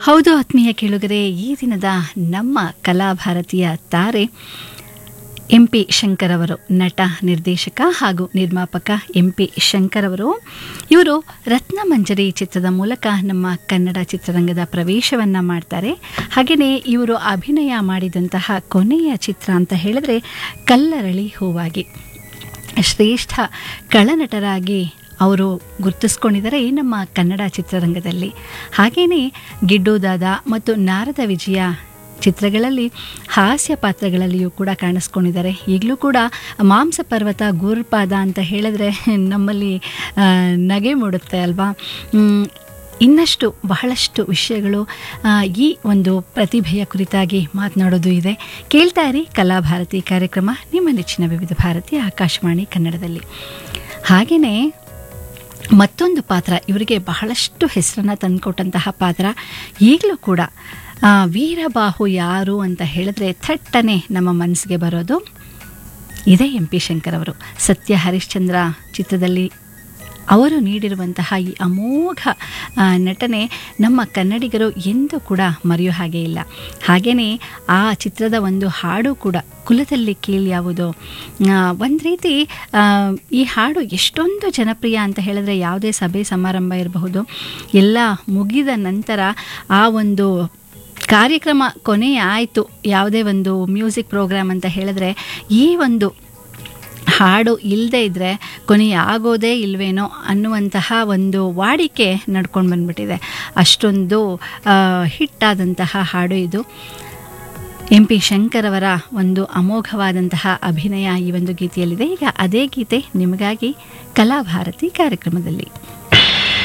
ಹೌದು ಆತ್ಮೀಯ ಕೇಳುಗರೆ ಈ ದಿನದ ನಮ್ಮ ಕಲಾಭಾರತೀಯ ತಾರೆ ಎಂ ಪಿ ಶಂಕರ್ ಅವರು ನಟ ನಿರ್ದೇಶಕ ಹಾಗೂ ನಿರ್ಮಾಪಕ ಎಂ ಪಿ ಶಂಕರ್ ಅವರು ಇವರು ರತ್ನಮಂಜರಿ ಚಿತ್ರದ ಮೂಲಕ ನಮ್ಮ ಕನ್ನಡ ಚಿತ್ರರಂಗದ ಪ್ರವೇಶವನ್ನು ಮಾಡ್ತಾರೆ ಹಾಗೆಯೇ ಇವರು ಅಭಿನಯ ಮಾಡಿದಂತಹ ಕೊನೆಯ ಚಿತ್ರ ಅಂತ ಹೇಳಿದ್ರೆ ಕಲ್ಲರಳಿ ಹೂವಾಗಿ ಶ್ರೇಷ್ಠ ಕಳನಟರಾಗಿ ಅವರು ಗುರುತಿಸ್ಕೊಂಡಿದ್ದಾರೆ ನಮ್ಮ ಕನ್ನಡ ಚಿತ್ರರಂಗದಲ್ಲಿ ಹಾಗೆಯೇ ಗಿಡ್ಡು ದಾದ ಮತ್ತು ನಾರದ ವಿಜಯ ಚಿತ್ರಗಳಲ್ಲಿ ಹಾಸ್ಯ ಪಾತ್ರಗಳಲ್ಲಿಯೂ ಕೂಡ ಕಾಣಿಸ್ಕೊಂಡಿದ್ದಾರೆ ಈಗಲೂ ಕೂಡ ಮಾಂಸ ಪರ್ವತ ಗೂರ್ಪಾದ ಅಂತ ಹೇಳಿದ್ರೆ ನಮ್ಮಲ್ಲಿ ಆ, ನಗೆ ಮೂಡುತ್ತೆ ಅಲ್ವಾ ಮ್, ಇನ್ನಷ್ಟು ಬಹಳಷ್ಟು ವಿಷಯಗಳು ಆ, ಈ ಒಂದು ಪ್ರತಿಭೆಯ ಕುರಿತಾಗಿ ಮಾತನಾಡೋದು ಇದೆ ಕೇಳ್ತಾ ಇರಿ ಕಲಾಭಾರತಿ ಕಾರ್ಯಕ್ರಮ ನಿಮ್ಮ ನೆಚ್ಚಿನ ವಿವಿಧ ಭಾರತಿ ಆಕಾಶವಾಣಿ ಕನ್ನಡದಲ್ಲಿ ಹಾಗೆಯೇ ಮತ್ತೊಂದು ಪಾತ್ರ ಇವರಿಗೆ ಬಹಳಷ್ಟು ಹೆಸರನ್ನು ತಂದುಕೊಟ್ಟಂತಹ ಪಾತ್ರ ಈಗಲೂ ಕೂಡ ಆ, ವೀರಬಾಹು ಯಾರು ಅಂತ ಹೇಳಿದ್ರೆ ಥಟ್ಟನೆ ನಮ್ಮ ಮನಸ್ಸಿಗೆ ಬರೋದು ಇದೇ ಎಂ ಪಿ ಶಂಕರ್ ಅವರು ಸತ್ಯ ಹರಿಶ್ಚಂದ್ರ ಚಿತ್ರದಲ್ಲಿ ಅವರು ನೀಡಿರುವಂತಹ ಈ ಅಮೋಘ ಆ, ನಟನೆ ನಮ್ಮ ಕನ್ನಡಿಗರು ಎಂದೂ ಕೂಡ ಮರೆಯೋ ಹಾಗೆ ಇಲ್ಲ ಹಾಗೆಯೇ ಆ ಚಿತ್ರದ ಒಂದು ಹಾಡು ಕೂಡ ಕುಲದಲ್ಲಿ ಕೀಲ್ ಯಾವುದು ಒಂದು ರೀತಿ ಆ, ಈ ಹಾಡು ಎಷ್ಟೊಂದು ಜನಪ್ರಿಯ ಅಂತ ಹೇಳಿದ್ರೆ ಯಾವುದೇ ಸಭೆ ಸಮಾರಂಭ ಇರಬಹುದು ಎಲ್ಲ ಮುಗಿದ ನಂತರ ಆ ಒಂದು ಕಾರ್ಯಕ್ರಮ ಕೊನೆ ಆಯಿತು ಯಾವುದೇ ಒಂದು ಮ್ಯೂಸಿಕ್ ಪ್ರೋಗ್ರಾಮ್ ಅಂತ ಹೇಳಿದ್ರೆ ಈ ಒಂದು ಹಾಡು ಇಲ್ಲದೆ ಇದ್ದರೆ ಕೊನೆಯ ಆಗೋದೇ ಇಲ್ವೇನೋ ಅನ್ನುವಂತಹ ಒಂದು ವಾಡಿಕೆ ನಡ್ಕೊಂಡು ಬಂದ್ಬಿಟ್ಟಿದೆ ಅಷ್ಟೊಂದು ಆ, ಹಿಟ್ಟಾದಂತಹ ಹಾಡು ಇದು ಎಂ ಪಿ ಶಂಕರ್ ಅವರ ಒಂದು ಅಮೋಘವಾದಂತಹ ಅಭಿನಯ ಈ ಒಂದು ಗೀತೆಯಲ್ಲಿದೆ ಈಗ ಅದೇ ಗೀತೆ ನಿಮಗಾಗಿ ಕಲಾಭಾರತಿ ಕಾರ್ಯಕ್ರಮದಲ್ಲಿ